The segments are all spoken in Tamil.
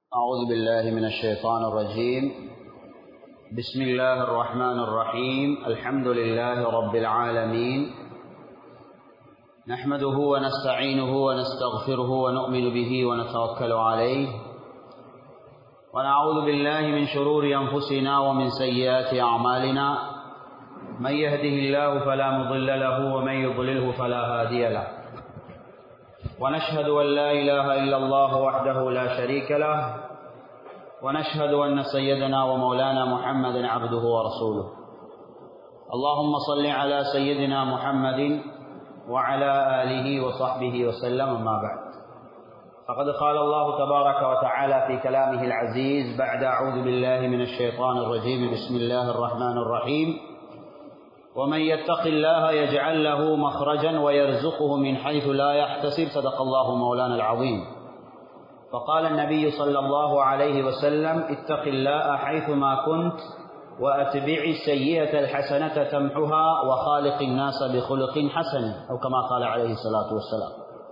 أعوذ بالله من الشيطان الرجيم بسم الله الرحمن الرحيم الحمد لله رب العالمين نحمده ونستعينه ونستغفره ونؤمن به ونتوكل عليه ونعوذ بالله من شرور أنفسنا ومن سيئات أعمالنا من يهده الله فلا مضل له ومن يضلله فلا هادي له ونشهد أن لا إله إلا الله وحده لا شريك له ونشهد أن سيدنا ومولانا محمد عبده ورسوله اللهم صل على سيدنا محمد وعلى آله وصحبه وسلم ما بعد فقد قال الله تبارك وتعالى في كلامه العزيز بعد أعوذ بالله من الشيطان الرجيم بسم الله الرحمن الرحيم ومن يتق الله يجعل له مخرجا ويرزقه من حيث لا يحتسب صدق الله مولانا العظيم فقال النبي صلى الله عليه وسلم اتق الله حيثما كنت وأتبع السيئة الحسنة تمحها وخالق الناس بخلق حسن أو كما قال عليه الصلاة والسلام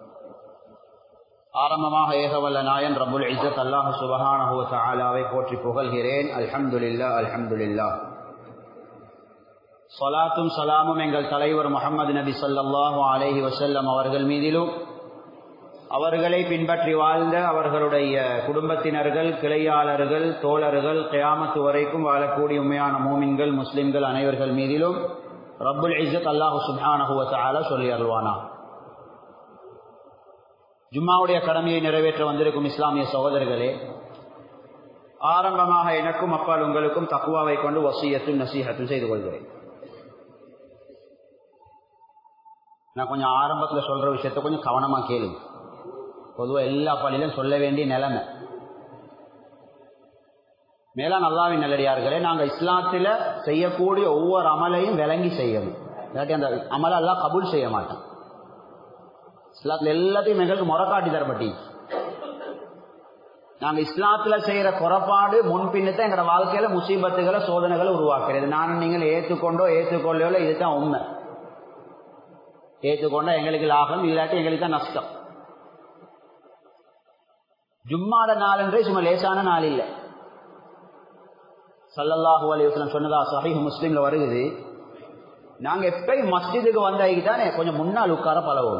ஆரம்பமாக ஏகவல்ல நாயன் ரபுல் இஸ்ஸத் அல்லாஹ் சுபஹானஹு தஆலாவை போற்றி புகழ்கிறேன் அல்ஹம்துலில்லாஹ் அல்ஹம்துலில்லாஹ் சலாத்தும் சலாமும் எங்கள் தலைவர் முகமது நபி சல்லாஹூ அலஹி வசல்லம் அவர்கள் மீதிலும் அவர்களை பின்பற்றி வாழ்ந்த அவர்களுடைய குடும்பத்தினர்கள் கிளையாளர்கள் தோழர்கள் கயாமத்து வரைக்கும் வாழக்கூடிய உண்மையான மூமின்கள் முஸ்லிம்கள் அனைவர்கள் மீதிலும் ரப்புல் இஸ்ஸத் அல்லாஹு சுபானஹுவத்தால சொல்லி அருள்வானா ஜும்மாவுடைய கடமையை நிறைவேற்ற வந்திருக்கும் இஸ்லாமிய சகோதரர்களே ஆரம்பமாக எனக்கும் அப்பால் உங்களுக்கும் தக்குவாவை கொண்டு வசியத்தும் நசீகத்தும் செய்து கொள்கிறேன் நான் கொஞ்சம் ஆரம்பத்தில் சொல்கிற விஷயத்த கொஞ்சம் கவனமாக கேளுங்க பொதுவாக எல்லா பள்ளியிலும் சொல்ல வேண்டிய நிலைமை மேலா நல்லாவின் நல்லடியார்களே நாங்கள் இஸ்லாத்தில் செய்யக்கூடிய ஒவ்வொரு அமலையும் விளங்கி செய்யணும் இல்லாட்டி அந்த அமலெல்லாம் கபூல் செய்ய மாட்டோம் இஸ்லாத்தில் எல்லாத்தையும் எங்களுக்கு முறக்காட்டி தரப்பட்டி நாங்கள் இஸ்லாத்தில் செய்கிற குறைபாடு முன்பின்னு தான் எங்களோட வாழ்க்கையில் முசீபத்துகளை சோதனைகளை உருவாக்குறது நானும் நீங்கள் ஏற்றுக்கொண்டோ ஏற்றுக்கொள்ளோ இதுதான் உண்மை ஏற்றுக்கொண்டா எங்களுக்கு லாபம் இல்லாட்டி எங்களுக்கு தான் நஷ்டம் ஜும்மாட நாள் என்றே சும்மா லேசான நாள் இல்லை சல்லல்லாஹு அலைவசலம் சொன்னதா சஹீஹ் முஸ்லீம்ல வருகுது நாங்க எப்பயும் மஸ்ஜிதுக்கு வந்தாய்க்கு தானே கொஞ்சம் முன்னால் உட்கார பழவோம்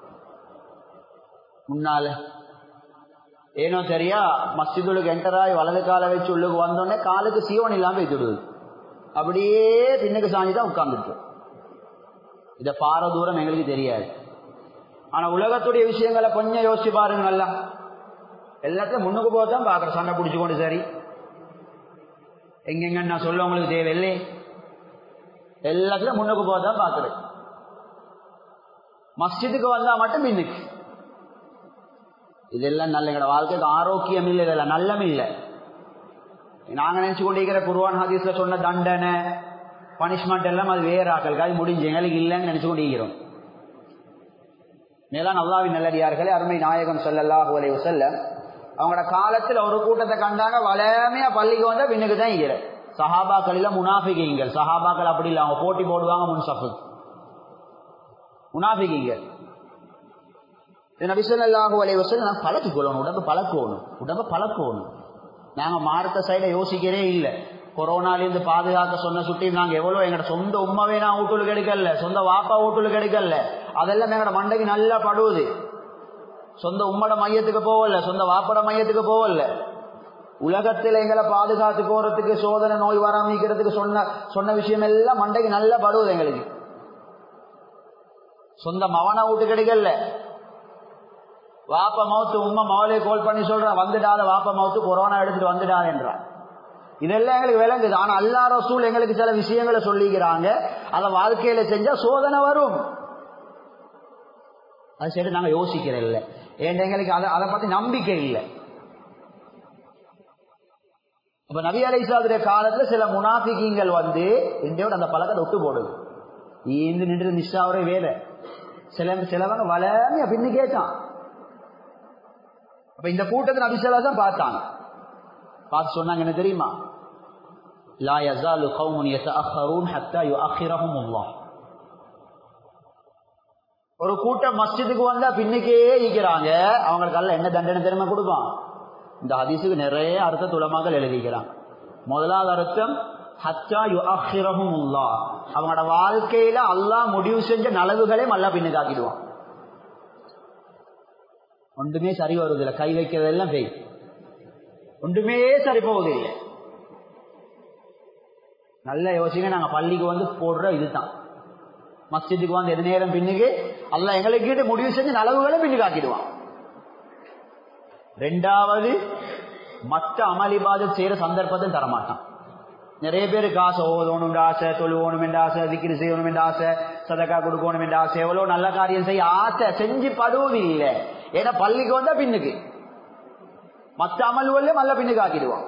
முன்னால ஏனோ தெரியா மஸ்ஜிதுக்கு என்டராய் வலது கால வச்சு உள்ளுக்கு வந்தோடனே காலுக்கு சீவன் இல்லாம இதுடுது அப்படியே பின்னுக்கு சாஞ்சி தான் உட்கார்ந்துட்டு இதை பார தூரம் எங்களுக்கு தெரியாது ஆனா உலகத்துடைய விஷயங்களை கொஞ்சம் யோசிச்சு பாருங்க நல்லா எல்லாத்தையும் முன்னுக்கு போதான் பாக்குற சண்டை பிடிச்சுக்கொண்டு சரி எங்கெங்க நான் சொல்ல உங்களுக்கு தேவையில்லை எல்லாத்துலயும் முன்னுக்கு போதான் பாக்குறது மஸ்ஜிதுக்கு வந்தா மட்டும் இன்னைக்கு இதெல்லாம் நல்ல எங்களோட வாழ்க்கைக்கு ஆரோக்கியம் இல்லை இதெல்லாம் நல்லம் இல்லை நாங்க நினைச்சு கொண்டிருக்கிற குருவான் ஹதீஸ்ல சொன்ன தண்டனை பனிஷ்மெண்ட் எல்லாம் அது வேற ஆக்களுக்கு அது முடிஞ்சு எங்களுக்கு இல்லைன்னு நினைச்சு கொண்டிருக்கிறோம் மேலான் அல்லாவின் நல்லடியார்களே அருமை நாயகம் சொல்லல்லாஹு அலைய செல்ல அவங்களோட காலத்தில் ஒரு கூட்டத்தை கண்டாங்க வளமையா பள்ளிக்கு வந்தா பின்னுக்கு தான் இருக்கிற சஹாபாக்களில் முனாஃபிகிங்கள் சஹாபாக்கள் அப்படி இல்லை அவங்க போட்டி போடுவாங்க முன் சஃபு முனாஃபிகிங்கள் நபிசல்லாஹு அலைய வசல் நான் பழக்கி கொள்ளணும் உடம்பு பழக்கணும் உடம்பு பழக்கணும் நாங்க மார்க்க சைட யோசிக்கிறே இல்லை கொரோனாலேருந்து பாதுகாக்க சொன்ன சுட்டி நாங்க எவ்வளவு எங்கட சொந்த உண்மாவே நான் வீட்டுக்கு எடுக்கல சொந்த வாப்பா வீட்டுக்கு எடுக்கல அதெல்லாம் எங்கட மண்டைக்கு நல்லா படுவது சொந்த உம்மட மையத்துக்கு போகல சொந்த வாப்பட மையத்துக்கு போகல உலகத்தில் எங்களை பாதுகாத்து போறதுக்கு சோதனை நோய் வராமிக்கிறதுக்கு சொன்ன சொன்ன விஷயம் எல்லாம் மண்டைக்கு நல்லா படுவது எங்களுக்கு சொந்த மவன வீட்டுக்கு எடுக்கல வாப்ப மவுத்து உண்மை மவலே கோல் பண்ணி சொல்றான் வந்துடாத வாப்ப மவுத்து கொரோனா எடுத்துட்டு வந்துடாத என்றான் இதெல்லாம் எங்களுக்கு விளங்குது ஆனா அல்லா ரசூல் எங்களுக்கு சில விஷயங்களை சொல்லிக்கிறாங்க அதை வாழ்க்கையில செஞ்சா சோதனை வரும் அது சரி நாங்க யோசிக்கிறோம் இல்லை ஏன் எங்களுக்கு அதை அதை பத்தி நம்பிக்கை இல்லை இப்ப நபி அலைசாதுடைய காலத்துல சில முனாபிகங்கள் வந்து இந்தியோட அந்த பழக்கத்தை ஒட்டு போடுது ஈந்து நின்று நிஷாவரே வேலை சில சிலவங்க வளமையா பின்னு கேட்டான் அப்ப இந்த கூட்டத்தை நபிசல்லா தான் பார்த்தாங்க பார்த்து சொன்னாங்க என்ன தெரியுமா லா யஸாலு கௌமுன் யதஅخرون حتى يؤخرهم الله ஒரு கூட்டம் மஸ்ஜிதுக்கு வந்தா பின்னுக்கே ஈக்கிறாங்க அவங்களுக்கு அல்ல என்ன தண்டனை தெரியுமா கொடுப்பான் இந்த ஹதீஸுக்கு நிறைய அர்த்த துலமாக்கள் எழுதிக்கிறாங்க முதலாவது அர்த்தம் ஹத்தா யுஅஹிரஹும் அவங்களோட வாழ்க்கையில அல்லாஹ் முடிவு செஞ்ச நலவுகளையும் அல்லா பின்னுக்காக்கிடுவான் ஒன்றுமே சரி வருவதில்லை கை வைக்கிறதெல்லாம் பெய் ஒன்றுமே சரி போவதில்லை நல்ல யோசிங்க நாங்க பள்ளிக்கு வந்து போடுற இதுதான் மஸ்ஜிதுக்கு வந்து எது நேரம் பின்னுக்கு அல்ல எங்களுக்கு முடிவு செஞ்சு நலவுகளை பின்னுக்கு ஆக்கிடுவான் ரெண்டாவது மற்ற அமளிபாத செய்யற சந்தர்ப்பத்தை தரமாட்டான் நிறைய பேர் காசு ஓதணும் ஆசை தொழுவோணும் என்ற ஆசை திக்கிரி செய்யணும் என்ற ஆசை சதக்கா கொடுக்கணும் என்ற ஆசை எவ்வளவு நல்ல காரியம் செய்ய ஆசை செஞ்சு படுவது இல்லை ஏன்னா பள்ளிக்கு வந்தா பின்னுக்கு மற்ற அமல்வல்ல நல்ல பின்னுக்கு ஆக்கிடுவான்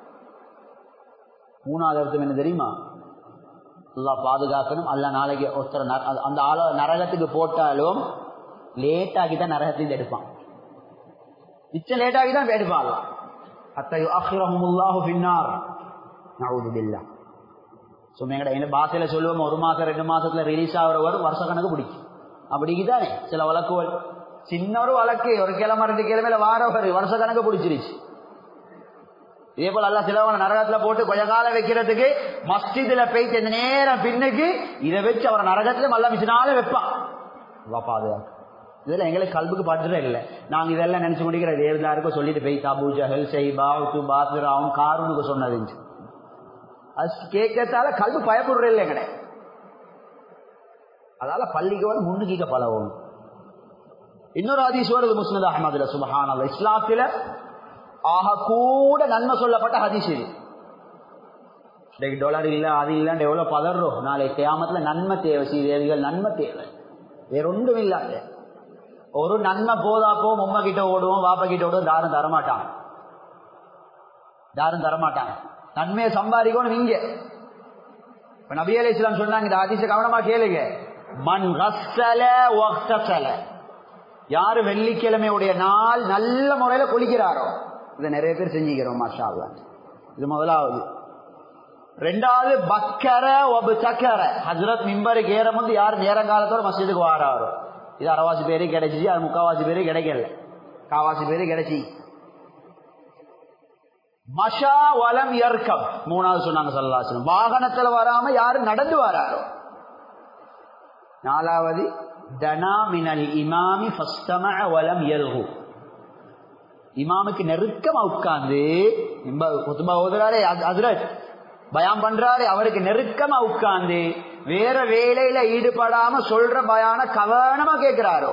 மூணாவது அர்த்தம் என்ன தெரியுமா அல்லா பாதுகாக்கணும் அல்ல நாளைக்கு ஒருத்தர் அந்த ஆள நரகத்துக்கு போட்டாலும் லேட் ஆகி தான் நரகத்திலிருந்து எடுப்பான் மிச்சம் லேட் ஆகி தான் எடுப்பான் அத்தையோ அஹ்ரஹமுல்லாஹு பின்னார் நவுதுபில்லா சும்மா எங்கட என்ன பாசையில சொல்லுவோம் ஒரு மாசம் ரெண்டு மாசத்துல ரிலீஸ் ஆகிற வரும் வருஷ கணக்கு பிடிக்கும் அப்படிக்குதானே சில வழக்குகள் சின்ன ஒரு வழக்கு ஒரு கிழமை ரெண்டு கிழமையில வார ஒரு வருஷ கணக்கு பிடிச்சிருச்சு இதே போல அல்ல சிலவன நரகத்துல போட்டு கொஞ்ச காலம் வைக்கிறதுக்கு மஸ்ஜிதுல போயிட்டு இந்த நேரம் பின்னுக்கு இதை வச்சு அவர் நரகத்துல மல்ல மிச்சினால வைப்பான் பாதுகாப்பு இதெல்லாம் எங்களுக்கு கல்புக்கு படுற இல்லை நாங்க இதெல்லாம் நினைச்சு முடிக்கிற தேவதாருக்கும் சொல்லிட்டு போய் தாபு ஜஹல் சைபா பாசுராவும் காரூனுக்கு சொன்னது அது கேட்கறதால கல்வி பயப்படுற இல்லை எங்கட அதால பள்ளிக்கு வந்து முன்னுக்கிக்க பழகும் இன்னொரு ஹதீஸ் வருது முஸ்னத் அஹமதுல சுபஹான் அல்ல இஸ்லாத்தில ஆக கூட நன்மை சொல்லப்பட்ட ஹதீஸ் இது இன்னைக்கு டாலர் இல்ல அது இல்லன்னு எவ்வளவு பதறோம் நாளை கியாமத்துல நன்மை தேவை சீதேவிகள் நன்மை தேவை வேற ஒன்றும் இல்லாத ஒரு நன்மை போதா போ உம்மா கிட்ட ஓடுவோம் வாப்பா கிட்ட ஓடுவோம் தாரும் தரமாட்டான் தாரும் தரமாட்டாங்க நன்மையை சம்பாதிக்கணும் இங்க இப்ப நபி அலி இஸ்லாம் சொன்னாங்க இந்த அதிசய கவனமா கேளுங்க மண் ரசல யாரு வெள்ளிக்கிழமையுடைய நாள் நல்ல முறையில குளிக்கிறாரோ இதை நிறைய பேர் செஞ்சுக்கிறோம் மாஷா இது முதலாவது ரெண்டாவது பக்கர ஒபு சக்கர ஹசரத் மிம்பருக்கு ஏறும் வந்து யார் நேரங்காலத்தோட மசிதுக்கு வாராரோ இது அரைவாசி பேரு கிடைச்சிச்சு அது முக்காவாசி பேரு கிடைக்கல காவாசி பேரு கிடைச்சி மஷா வலம் எர்க்கம் மூணாவது சொன்னாங்க சொல்லலாசனம் வாகனத்துல வராம யாரு நடந்து வராரோ நாலாவது தனா மினல் இமாமி வலம் எல்கு இமாமுக்கு நெருக்கமா உட்கார்ந்து ஓதுறாரே அசுரத் பயம் பண்றாரு அவருக்கு நெருக்கமா உட்கார்ந்து வேற வேலையில ஈடுபடாம சொல்ற பயான கவனமா கேட்கிறாரோ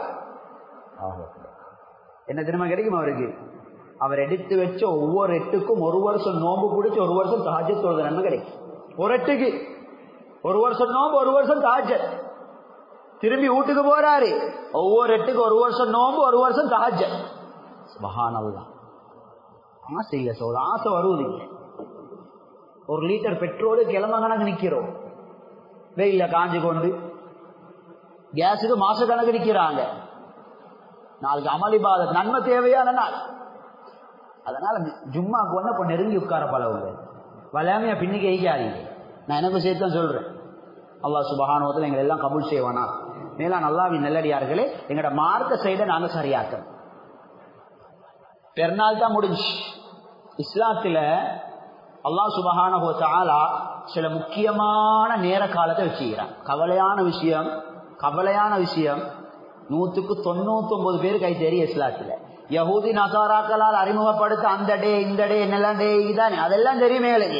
என்ன திரும்ப கிடைக்கும் அவருக்கு அவர் எடுத்து வச்ச ஒவ்வொரு எட்டுக்கும் ஒரு வருஷம் நோம்பு பிடிச்சி ஒரு வருஷம் தாஜத் தொழுத நன்மை கிடைக்கும் ஒரு எட்டுக்கு ஒரு வருஷம் நோம்பு ஒரு வருஷம் தாஜத் திரும்பி வீட்டுக்கு போறாரு ஒவ்வொரு எட்டுக்கு ஒரு வருஷம் நோம்பு ஒரு வருஷம் தாஜத் மகானவுதான் ஆசை இல்ல சோழ ஆசை வருவது ஒரு லிட்டர் பெட்ரோலு கிழமை கணக்கு நிக்கிறோம் வெயில காஞ்சி கொண்டு கேஸுக்கு மாச கணக்கு நிக்கிறாங்க நாளைக்கு அமளிபாத நன்மை தேவையான நாள் அதனால ஜும்மாக்கு வந்து இப்ப நெருங்கி உட்கார பழவுங்க வளையாமையா பின்னுக்கு எய்க்காதீங்க நான் எனக்கு சேர்த்தான் சொல்றேன் அல்லா சுபகானுவத்தில் எங்களை எல்லாம் கபுல் செய்வானா மேலா நல்லாவின் நல்லடியார்களே எங்களோட மார்க்க சைட நாங்க சரியாக்கணும் பெருநாள் தான் முடிஞ்சு இஸ்லாத்துல அல்லா சுபகான சில முக்கியமான நேர காலத்தை வச்சுக்கிறான் கவலையான விஷயம் கவலையான விஷயம் நூத்துக்கு தொண்ணூத்தி ஒன்பது பேர் கை தெரியும் இஸ்லாத்துல யகூதி நசாராக்களால் அறிமுகப்படுத்த அந்த டே இந்த டே என்னெல்லாம் டே இதானே அதெல்லாம் தெரியும் மேலே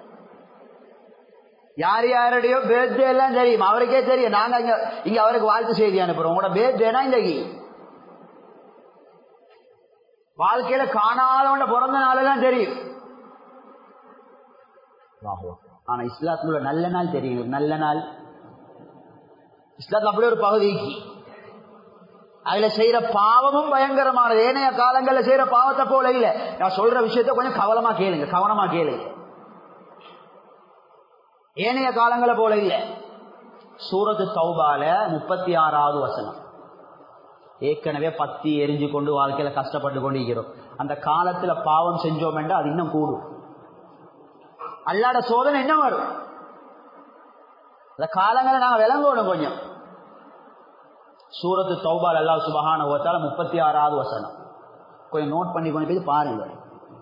யார் யாருடையோ பேர்தே எல்லாம் தெரியும் அவருக்கே தெரியும் நாங்க இங்க இங்க அவருக்கு வாழ்த்து செய்தி அனுப்புறோம் உங்களோட பேர்தேனா இந்த வாழ்க்கையில காணாதவன பிறந்த நாளெல்லாம் தெரியும் ஆனா இஸ்லாத்துல நல்ல நாள் தெரியும் நல்ல நாள் இஸ்லாத்துல அப்படி ஒரு பகுதிக்கு அதுல செய்யற பாவமும் பயங்கரமானது ஏனைய காலங்கள்ல செய்யற பாவத்தை போல இல்ல நான் சொல்ற விஷயத்த கொஞ்சம் கவனமா கேளுங்க கவனமா கேளுங்க ஏனைய காலங்களை போல இல்ல சூரத்து சௌபால முப்பத்தி ஆறாவது வசனம் ஏற்கனவே பத்தி எரிஞ்சு கொண்டு வாழ்க்கையில கஷ்டப்பட்டு கொண்டு இருக்கிறோம் அந்த காலத்துல பாவம் செஞ்சோம் என்றால் அது இன்னும் கூடும் அல்லாட சோதனை என்ன வரும் அந்த காலங்களை நாங்க விளங்கணும் கொஞ்சம் சூரத்து தௌபால் அல்லா சுபகான ஓத்தால முப்பத்தி ஆறாவது வசனம் கொஞ்சம் நோட் பண்ணி கொண்டு போய் பாருங்க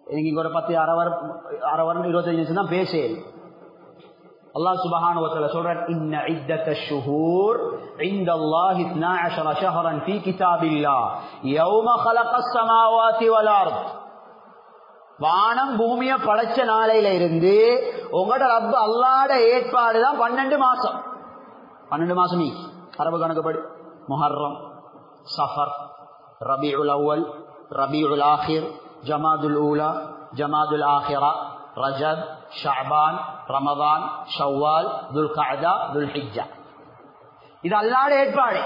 எனக்கு இங்க ஒரு பத்து அரை வாரம் அரை வாரம் இருபத்தஞ்சு நிமிஷம் தான் பேசேன் அல்லாஹ் சுபஹானஹு வ தஆலா சொல்றார் இன்ன இத்தத்த ஷுஹூர் عند الله 12 شهرا في كتاب الله يوم خلق السماوات والارض வானம் பூமிய படைச்ச நாளையில இருந்து உங்களோட ரப்ப அல்லாட ஏற்பாடு தான் பன்னெண்டு மாசம் பன்னெண்டு மாசம் நீ அரபு கணக்குப்படி முஹர்ரம் சஃபர் ரபிஉல் அவ்வல் ரபிஉல் ஆஹிர் ஜமாதுல் ஊலா ஜமாதுல் ஆஹிரா ரஜப் ஷாபான் ரமதான் ஷவ்வால் துல் கஅதா துல் ஹிஜ்ஜா இது அல்லாட ஏற்பாடு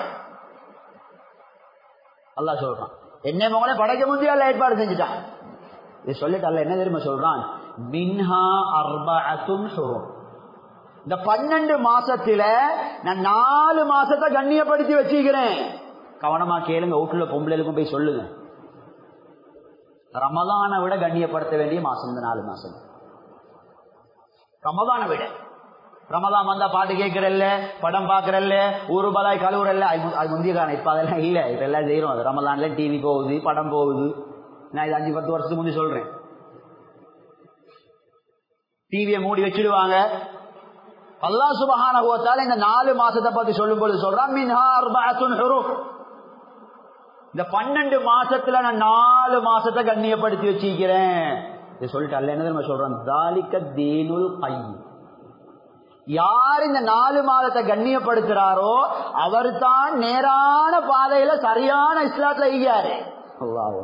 அல்லாஹ் சொல்றான் என்ன மகளே படைக்க முந்தைய அல்ல ஏற்பாடு செஞ்சுட்டான் இது சொல்லிட்டு அல்ல என்ன தெரியுமா சொல்றான் மின்ஹா அர்பஅத்துன் ஹுரும் இந்த பன்னெண்டு மாசத்துல நான் நாலு மாசத்தை கண்ணியப்படுத்தி வச்சுக்கிறேன் கவனமா கேளுங்க வீட்டுல பொம்பளைக்கும் போய் சொல்லுங்க ரமதானை விட கண்ணியப்படுத்த வேண்டிய மாசம் இந்த நாலு மாசம் ரமதானை விட ரமதான் வந்தா பாட்டு கேட்கறல்ல படம் பாக்குறல்ல ஊரு பலாய் கழுவுறல்ல அது முந்திய காரணம் இப்ப அதெல்லாம் இல்ல இப்ப எல்லாம் செய்யறோம் அது ரமதான்ல டிவி போகுது படம் போகுது நான் இது அஞ்சு பத்து வருஷத்துக்கு முந்தி சொல்றேன் டிவியை மூடி வச்சிடுவாங்க அல்லா சுபஹான இந்த நாலு மாசத்தை பத்தி சொல்லும் பொழுது சொல்றான் மின்ஹா அர்பஅத்துன் ஹுரூப் இந்த பன்னெண்டு மாசத்துல நான் நாலு மாசத்தை கண்ணியப்படுத்தி வச்சிருக்கிறேன் இது சொல்லிட்டு அல்ல என்ன தெரியுமா சொல்றான் தாலிக்க தீனுல் கை யார் இந்த நாலு மாதத்தை கண்ணியப்படுத்துறாரோ அவர் தான் நேரான பாதையில சரியான இஸ்லாத்துல ஈயாரு அல்லாஹ்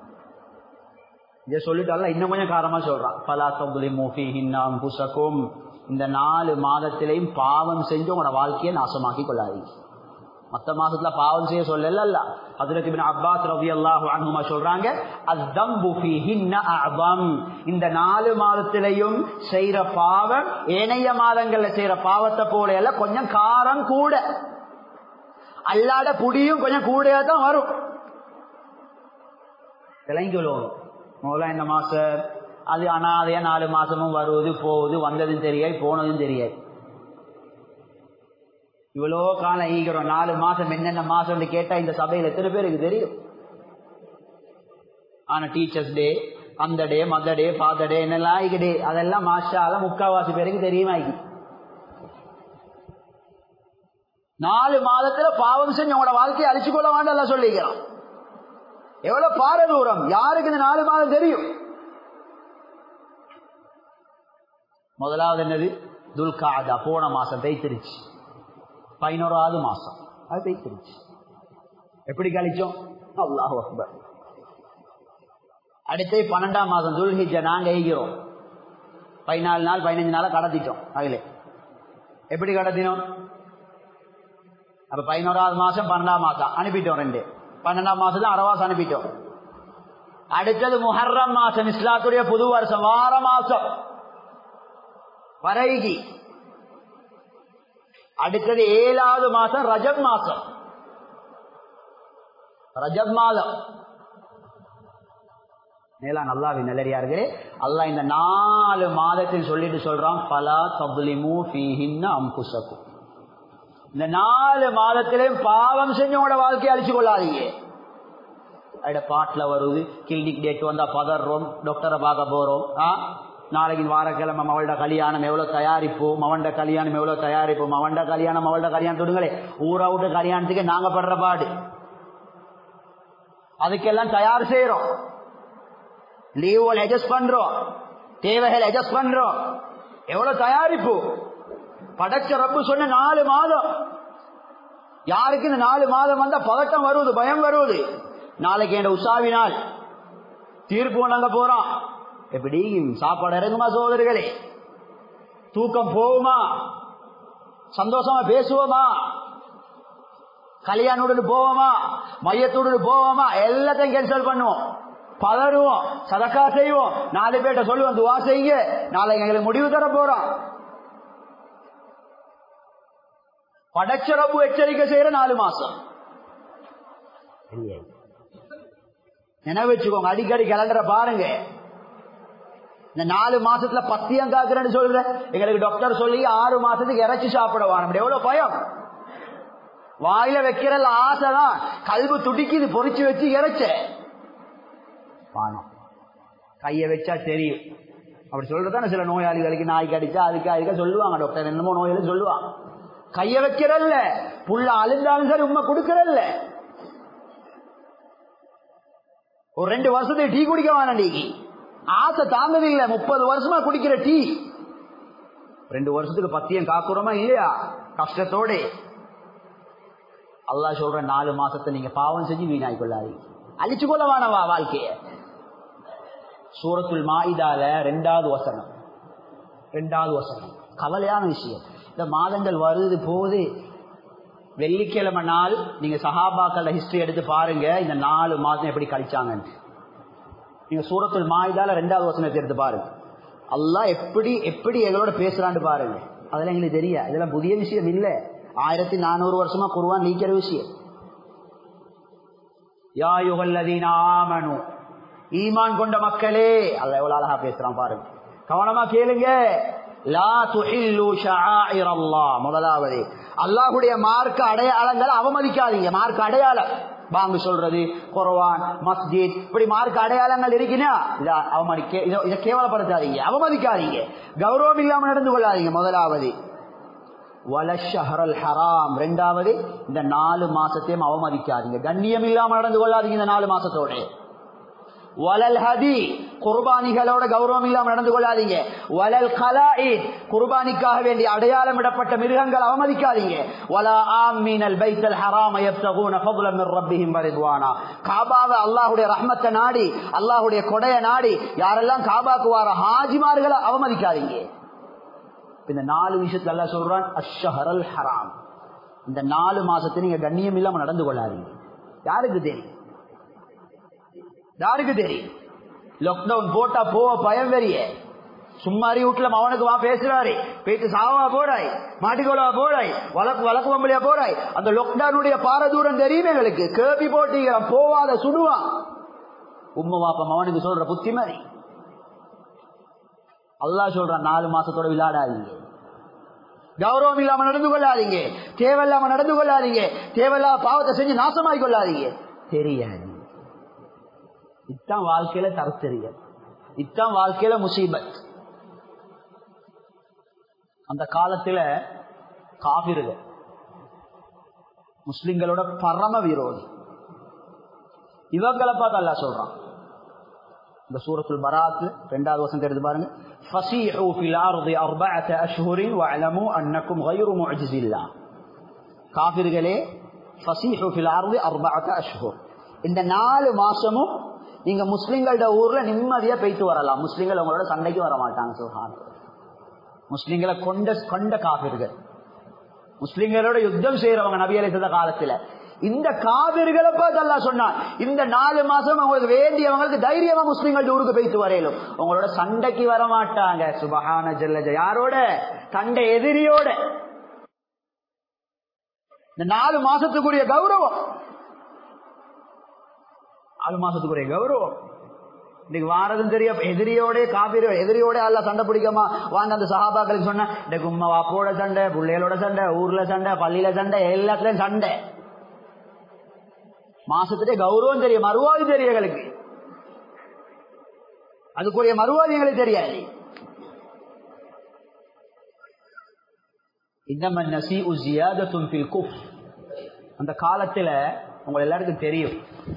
இதை சொல்லிட்டு அல்ல இன்னும் கொஞ்சம் காரமா சொல்றான் பலா தொகுதி மூஃபி ஹின்னாம் புசக்கும் இந்த நாலு மாதத்திலையும் பாவம் செஞ்சு உங்களோட வாழ்க்கையை நாசமாக்கி கொள்ளாதீங்க மத்த மாசத்துல பாவம் செய்ய சொல்லல ஹஜரத் இப்னு அப்பாஸ் ரலியல்லாஹு அன்ஹுமா சொல்றாங்க அஸ்தம்பு ஃபீஹின்ன அஅதம் இந்த நாலு மாதத்திலையும் செய்யற பாவம் ஏனைய மாதங்கள்ல செய்யற பாவத்தை போல எல்லாம் கொஞ்சம் காரம் கூட அல்லாட புடியும் கொஞ்சம் கூடயா தான் வரும் விளங்கிக்கொள்ளும் முதல்ல இந்த மாசம் அது அனாதையா நாலு மாசமும் வருவது போகுது வந்ததும் தெரியாது போனதும் தெரியாது இவ்வளோ காலம் ஈகிறோம் நாலு மாசம் என்னென்ன மாசம் கேட்டா இந்த சபையில எத்தனை பேருக்கு தெரியும் ஆனா டீச்சர்ஸ் டே அந்த டே மத டே ஃபாதர் டே என்னெல்லாம் டே அதெல்லாம் மாஷால முக்காவாசி பேருக்கு தெரியுமா நாலு மாதத்துல பாவம் செஞ்சு உங்களோட வாழ்க்கையை அழிச்சு கொள்ள வேண்டாம் சொல்லிக்கிறான் எவ்வளவு பாரதூரம் யாருக்கு இந்த நாலு மாதம் தெரியும் முதலாவது என்னது துல்காதா போன மாசம் தைத்திருச்சு பதினோராவது மாசம் அது தைத்திருச்சு எப்படி கழிச்சோம் அல்லாஹ் அக்பர் அடுத்து பன்னெண்டாம் மாசம் துல்ஹிஜ நாங்க எய்கிறோம் பதினாலு நாள் பதினஞ்சு நாள கடத்திட்டோம் அதில் எப்படி கடத்தினோம் அப்ப பதினோராவது மாசம் பன்னெண்டாம் மாசம் அனுப்பிட்டோம் ரெண்டு பன்னெண்டாம் மாசத்துல அரவாசம் அனுப்பிட்டோம் அடுத்தது முஹர்ரம் மாசம் இஸ்லாத்துடைய புது வருஷம் வார மாசம் வரைகி அடுத்தது ஏழாவது மாசம் ரஜப் மாசம் ரஜப் மாதம் மேலா நல்லாவி நல்லறியார்களே அல்லா இந்த நாலு மாதத்தில் சொல்லிட்டு சொல்றான் பலா தபுலிமு ஃபீஹின்ன அம்புசக்கும் இந்த நாலு மாதத்திலையும் பாவம் செஞ்சவங்களோட வாழ்க்கையை அழிச்சு கொள்ளாதீங்க அட பாட்டுல வருது கிளினிக் டேட் வந்தா பதறோம் டாக்டரை பார்க்க போறோம் ஆ நாளைக்கு வாரக்கிழமை மவள்ட கல்யாணம் எவ்வளவு தயாரிப்பு மவண்ட கல்யாணம் எவ்வளவு தயாரிப்பு மவண்ட கல்யாணம் மவள்ட கல்யாணம் தொடுங்களே ஊரா விட்டு கல்யாணத்துக்கு நாங்க படுற பாடு அதுக்கெல்லாம் தயார் செய்யறோம் லீவுகள் அட்ஜஸ்ட் பண்றோம் தேவைகள் அட்ஜஸ்ட் பண்றோம் எவ்வளவு தயாரிப்பு படைச்ச ரப்பு சொன்ன நாலு மாதம் யாருக்கு இந்த நாலு மாதம் வந்தா பதட்டம் வருவது பயம் வருவது நாளைக்கு என் உஷாவினால் தீர்ப்பு நாங்க போறோம் எப்படி சாப்பாடு இறங்குமா சோதரிகளே தூக்கம் போகுமா சந்தோஷமா பேசுவோமா கல்யாணோடு போவோமா மையத்தோடு போவோமா எல்லாத்தையும் கேன்சல் பண்ணுவோம் பதறுவோம் சதக்கா செய்வோம் நாலு பேர்ட்ட சொல்லுவோம் துவா செய்யுங்க நாளைக்கு எங்களுக்கு முடிவு தர போறோம் படைச்சரப்பு எச்சரிக்கை செய்யற நாலு மாசம் நினைவு வச்சுக்கோங்க அடிக்கடி கேலண்டரை பாருங்க இந்த நாலு மாசத்துல பத்தியம் காக்குறேன்னு சொல்ற எங்களுக்கு டாக்டர் சொல்லி ஆறு மாசத்துக்கு இறைச்சி சாப்பிடுவான் எவ்வளவு பயம் வாயில வைக்கிற ஆசைதான் கல்வி துடிக்குது பொறிச்சு வச்சு இறைச்ச பானம் கையை வச்சா தெரியும் அப்படி சொல்றதானே சில நோயாளிகளுக்கு நாய் கடிச்சா அதுக்கு அதுக்கு சொல்லுவாங்க டாக்டர் என்னமோ நோயில சொல்லுவாங்க கைய வைக்கிறல்ல புள்ள அழுந்தாலும் சரி உண்மை கொடுக்கறல்ல ஒரு ரெண்டு வருஷத்துக்கு டீ குடிக்க வேணாம் நீ ஆசை தாங்கதில்லை முப்பது வருஷமா குடிக்கிற டீ ரெண்டு வருஷத்துக்கு பத்தியம் காக்குறோமா இல்லையா கஷ்டத்தோட அல்லா சொல்ற நாலு மாசத்தை நீங்க பாவம் செஞ்சு வீணாய் கொள்ளாதீங்க அழிச்சு கொள்ள வேணவா வாழ்க்கைய சூரத்துல் மாயிதால ரெண்டாவது வசனம் ரெண்டாவது வசனம் கவலையான விஷயம் இந்த மாதங்கள் வருது போது வெள்ளிக்கிழமை நாள் நீங்க சஹாபாக்கள ஹிஸ்டரி எடுத்து பாருங்க இந்த நாலு மாதம் எப்படி கழிச்சாங்கன்னு நீங்க சூரத்துல் மாயிதால ரெண்டாவது வசனத்தை எடுத்து பாருங்க அல்லா எப்படி எப்படி எங்களோட பேசுறான்னு பாருங்க அதெல்லாம் எங்களுக்கு தெரியா இதெல்லாம் புதிய விஷயம் இல்ல ஆயிரத்தி நானூறு வருஷமா குருவான் நீக்கிற விஷயம் யா யுகல்லதீன ஆமனு ஈமான் கொண்ட மக்களே அல்ல எவ்வளவு அழகா பேசுறான் பாருங்க கவனமா கேளுங்க லா துஹில்லு ஷஆயிர் அல்லாஹ் முதலாவது அல்லாஹ்வுடைய மார்க்க அடையாளங்களை அவமதிக்காதீங்க மார்க்க அடையாளம் பாங்கு சொல்றது குர்ஆன் மஸ்ஜித் இப்படி மார்க்க அடையாளங்கள் இருக்குன்னா இத அவமதிக்க இத கேவலப்படுத்தாதீங்க அவமதிக்காதீங்க கௌரவம் இல்லாம நடந்து கொள்ளாதீங்க முதலாவது வலஷஹரல் ஹராம் ரெண்டாவது இந்த நாலு மாசத்தையும் அவமதிக்காதீங்க கண்ணியம் இல்லாம நடந்து கொள்ளாதீங்க இந்த நாலு மாசத்தோட வலல் ஹதி குர்பானிகளோட கௌரவம் இல்லாம நடந்து கொள்ளாதீங்க வலல் கலாயித் குர்பானிக்காக வேண்டிய அடையாளம் இடப்பட்ட மிருகங்கள் அவமதிக்காதீங்க வலா ஆமீனல் பைத்தல் ஹராம யப்தகூன ஃபضلا من ربهم ورضوانا காபாவை அல்லாஹ்வுடைய ரஹ்மத்தை நாடி அல்லாஹ்வுடைய கொடைய நாடி யாரெல்லாம் காபாக்கு வர ஹாஜிமார்களை அவமதிக்காதீங்க இந்த நாலு விஷயத்துல எல்லாம் சொல்றான் அஷ்ஷஹரல் ஹராம் இந்த நாலு மாசத்தை நீங்க கண்ணியம் இல்லாம நடந்து கொள்ளாதீங்க யாருக்கு தெரியும் யாருக்கு தெரியும் லாக்டவுன் போட்டா போவ பயம் வெறிய சும்மாரி வீட்டுல அவனுக்கு வா பேசுறாரு போயிட்டு சாவா போறாய் மாட்டிக்கொள்ளவா போறாய் வழக்கு வழக்கு வம்பளியா போறாய் அந்த லாக்டவுனுடைய பாரதூரம் தெரியும் எங்களுக்கு கேபி போட்டிக்கிறான் போவாத சுடுவான் உம்ம வாப்பம் அவனுக்கு சொல்ற புத்தி மாதிரி அல்லா சொல்றான் நாலு மாசத்தோட விளையாடாதீங்க கௌரவம் இல்லாம நடந்து கொள்ளாதீங்க தேவையில்லாம நடந்து கொள்ளாதீங்க தேவையில்லாம பாவத்தை செஞ்சு நாசமாய் கொள்ளாதீங்க தெரியாது இத்தான் வாழ்க்கையில தரத்தெரியல் இத்தான் வாழ்க்கையில முசீபத் அந்த காலத்துல காவிர்கள் முஸ்லிம்களோட பரம விரோதி இவங்களை பார்த்து அல்லா சொல்றான் இந்த சூரத்துல் பராத் ரெண்டாவது வருஷம் எடுத்து பாருங்க فَسِيحُوا فِي الْأَرْضِ أَرْبَعَةَ أَشْهُرٍ وَاعْلَمُوا أَنَّكُمْ غَيْرُ مُعْجِزِ اللَّهِ காபிர்களே فَسِيحُوا فِي الْأَرْضِ أَرْبَعَةَ أَشْهُرٍ இந்த நாலு மாசமும் நீங்க முஸ்லிம்களோட ஊர்ல நிம்மதியா போயிட்டு வரலாம் முஸ்லிம்கள் உங்களோட சண்டைக்கு வர மாட்டாங்க சுஹான் முஸ்லிம்களை கொண்ட கொண்ட காபிர்கள் முஸ்லிம்களோட யுத்தம் செய்யறவங்க நபி அலிசத காலத்துல இந்த காவிர்களை பார்த்து அல்லா சொன்னான் இந்த நாலு மாசம் உங்களுக்கு வேண்டியவங்களுக்கு தைரியமா முஸ்லிம்கள் ஊருக்கு போயிட்டு வரையிலும் உங்களோட சண்டைக்கு வர மாட்டாங்க சுபஹான ஜல்லஜ யாரோட சண்டை எதிரியோட இந்த நாலு மாசத்துக்குரிய கௌரவம் நாலு மாசத்துக்குரிய கௌரவம் இன்னைக்கு வாரதும் தெரிய எதிரியோட காப்பீரோ எதிரியோட அல்ல சண்டை பிடிக்காம வாங்க அந்த சகாபாக்களுக்கு சொன்ன இந்த கும்மா வாப்போட சண்டை பிள்ளைகளோட சண்டை ஊர்ல சண்டை பள்ளியில சண்டை எல்லாத்துலயும் சண்டை மாசத்துடைய கௌரவம் தெரியும் மறுவாதி தெரியும் எங்களுக்கு அதுக்குரிய மறுவாதி எங்களுக்கு தெரியாது அந்த காலத்துல உங்க எல்லாருக்கும் தெரியும்